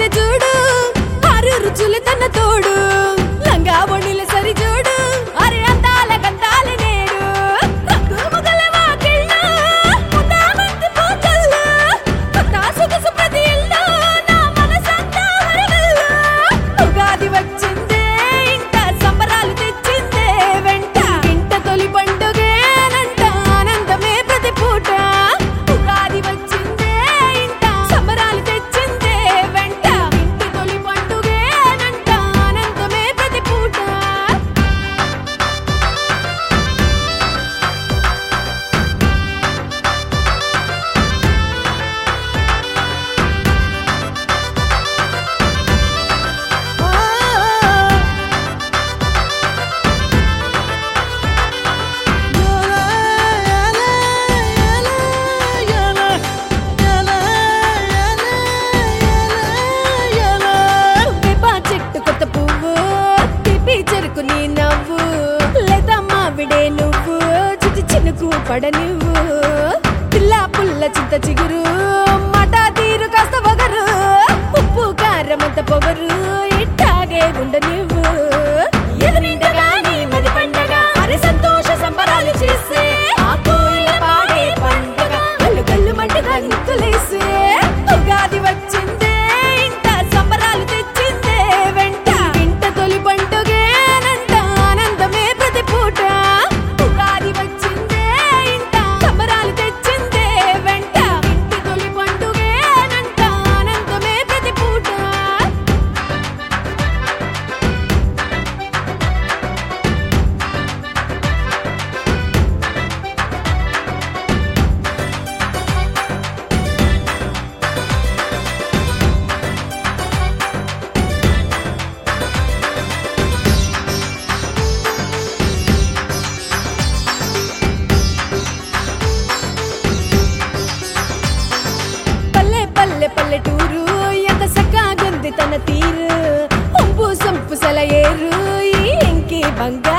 చూడు ఆరు రుచులు తన తోడు లంగా ఒడిల సరి చూడు అరే అందాల గంధాల నేడు రంగు ముగల వాకిళ్ళు ముద్దామంది పూకళ్ళు కొత్త సొగసు ప్రతి ఇల్లు నా మనసంతా హరవిల్లు ఉగాది వచ్చిందే ఇంట సంబరాలు తెచ్చిందే వెంట ఇంట తొలి పండుగేనంట ఆనందమే ప్రతి పూట ఉగాది వచ్చిందే ఇంట సంబరాలు తెచ్చిందే వెంట ఇంటి తొలి పండుగేనంట ఆనందమే ప్రతి పూట వేప చెట్టు కొత్త పువ్వు తిప్పి చెరుకు నీ నవ్వు లేదా మావిడే నువ్వు చిటి చినుకు పడ నువ్వు పిల్ల పుల్ల చింత చిగురు మాట తీరు కాస్త వగరు ఉప్పు కారం అంత పొగరు ఇట్టాగే ఉండ నువ్వు ఎదురింటగా నీ మది పండగ అరే సంతోష సంబరాలు చేసే ఆ కోయిల పాడే పండగ కళ్ళు కళ్ళు మంట గంతులేసే ఉగాది వచ్చిందే ఇంట సంబరాలు తెచ్చిందే వెంట ఇంట తొలి పండుగేనంట ఆనందమే ప్రతి పూట ఉగాది వచ్చిందే ఇంట సంబరాలు తెచ్చిందే వెంట ఇంటి తొలి పండుగేనంట ఆనందమే ప్రతి పూట పల్లె పల్లె పల్లెటూరు ఎంత సక్కాగుంది తన తీరు ఒంపు సొంపు సెల ఏరు ఈ ఇంకి బంగారు